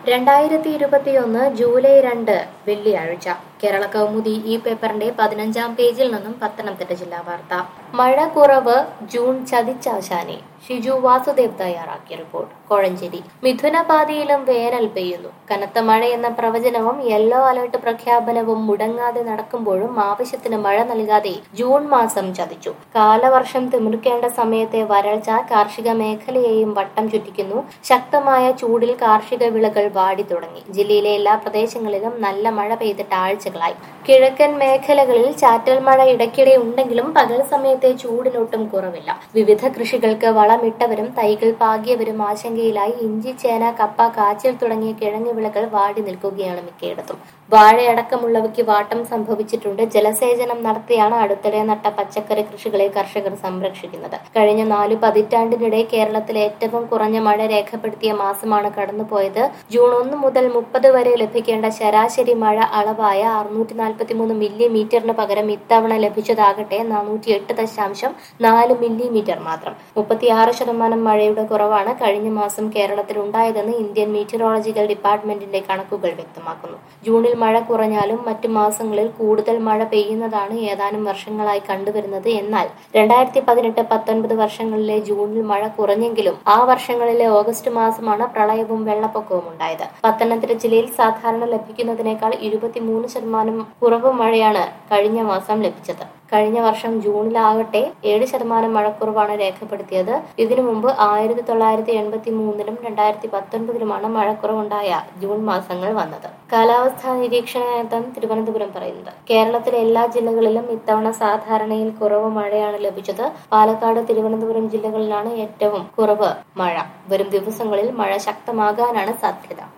രണ്ടായിരത്തി ഇരുപത്തിയൊന്ന് ജൂലൈ രണ്ട് വെള്ളിയാഴ്ച കേരള കൗമുദി ഈ പേപ്പറിന്റെ പതിനഞ്ചാം പേജിൽ നിന്നും പത്തനംതിട്ട ജില്ലാ വാർത്ത മഴ കുറവ് ജൂൺ ചതിച്ചാശാനെ ഷിജു വാസുദേവ് തയ്യാറാക്കിയ റിപ്പോർട്ട് കോഴഞ്ചേരി മിഥുനപാതിയിലും വേനൽ പെയ്യുന്നു കനത്ത മഴ എന്ന പ്രവചനവും യെല്ലോ അലർട്ട് പ്രഖ്യാപനവും മുടങ്ങാതെ നടക്കുമ്പോഴും ആവശ്യത്തിന് മഴ നൽകാതെ ജൂൺ മാസം ചതിച്ചു കാലവർഷം തിമിർക്കേണ്ട സമയത്തെ വരൾച്ച കാർഷിക മേഖലയെയും വട്ടം ചുറ്റിക്കുന്നു ശക്തമായ ചൂടിൽ കാർഷിക വിളകൾ വാടി തുടങ്ങി ജില്ലയിലെ എല്ലാ പ്രദേശങ്ങളിലും നല്ല മഴ പെയ്തിട്ട് ആഴ്ചകളായി കിഴക്കൻ മേഖലകളിൽ ചാറ്റൽ മഴ ഇടയ്ക്കിടെ ഉണ്ടെങ്കിലും പകൽ സമയത്തെ ചൂടിനൊട്ടും കുറവില്ല വിവിധ കൃഷികൾക്ക് വളമിട്ടവരും തൈകൾ പാകിയവരും ആശങ്കയിലായി ഇഞ്ചി ചേന കപ്പ കാച്ചിൽ തുടങ്ങിയ കിഴങ്ങ് വിളകൾ വാടി നിൽക്കുകയാണ് മിക്കയിടത്തും വാഴയടക്കമുള്ളവയ്ക്ക് വാട്ടം സംഭവിച്ചിട്ടുണ്ട് ജലസേചനം നടത്തിയാണ് അടുത്തിടെ നട്ട പച്ചക്കറി കൃഷികളെ കർഷകർ സംരക്ഷിക്കുന്നത് കഴിഞ്ഞ നാലു പതിറ്റാണ്ടിനിടെ കേരളത്തിലെ ഏറ്റവും കുറഞ്ഞ മഴ രേഖപ്പെടുത്തിയ മാസമാണ് കടന്നുപോയത് ജൂൺ ഒന്ന് മുതൽ മുപ്പത് വരെ ലഭിക്കേണ്ട ശരാശരി മഴ അളവായ അറുന്നൂറ്റി നാൽപ്പത്തിമൂന്ന് മില്ലിമീറ്ററിന് പകരം ഇത്തവണ ലഭിച്ചതാകട്ടെ നാനൂറ്റി എട്ട് ദശാംശം നാല് മില്ലിമീറ്റർ മാത്രം മുപ്പത്തിയാറ് ശതമാനം മഴയുടെ കുറവാണ് കഴിഞ്ഞ മാസം കേരളത്തിൽ ഉണ്ടായതെന്ന് ഇന്ത്യൻ മീറ്ററോളജിക്കൽ ഡിപ്പാർട്ട്മെന്റിന്റെ കണക്കുകൾ വ്യക്തമാക്കുന്നു ജൂണിൽ മഴ കുറഞ്ഞാലും മറ്റു മാസങ്ങളിൽ കൂടുതൽ മഴ പെയ്യുന്നതാണ് ഏതാനും വർഷങ്ങളായി കണ്ടുവരുന്നത് എന്നാൽ രണ്ടായിരത്തി പതിനെട്ട് പത്തൊൻപത് വർഷങ്ങളിലെ ജൂണിൽ മഴ കുറഞ്ഞെങ്കിലും ആ വർഷങ്ങളിലെ ഓഗസ്റ്റ് മാസമാണ് പ്രളയവും വെള്ളപ്പൊക്കവും ഉണ്ടായത് പത്തനംതിട്ട ജില്ലയിൽ സാധാരണ ലഭിക്കുന്നതിനേക്കാൾ ഇരുപത്തിമൂന്ന് ശതമാനം കുറവ് മഴയാണ് കഴിഞ്ഞ മാസം ലഭിച്ചത് കഴിഞ്ഞ വർഷം ജൂണിലാകട്ടെ ഏഴ് ശതമാനം മഴക്കുറവാണ് രേഖപ്പെടുത്തിയത് ഇതിനു മുമ്പ് ആയിരത്തി തൊള്ളായിരത്തി എൺപത്തി മൂന്നിലും രണ്ടായിരത്തി പത്തൊൻപതിലുമാണ് മഴക്കുറവുണ്ടായ ജൂൺ മാസങ്ങൾ വന്നത് കാലാവസ്ഥാ നിരീക്ഷണ കേന്ദ്രം തിരുവനന്തപുരം പറയുന്നത് കേരളത്തിലെ എല്ലാ ജില്ലകളിലും ഇത്തവണ സാധാരണയിൽ കുറവ് മഴയാണ് ലഭിച്ചത് പാലക്കാട് തിരുവനന്തപുരം ജില്ലകളിലാണ് ഏറ്റവും കുറവ് മഴ വരും ദിവസങ്ങളിൽ മഴ ശക്തമാകാനാണ് സാധ്യത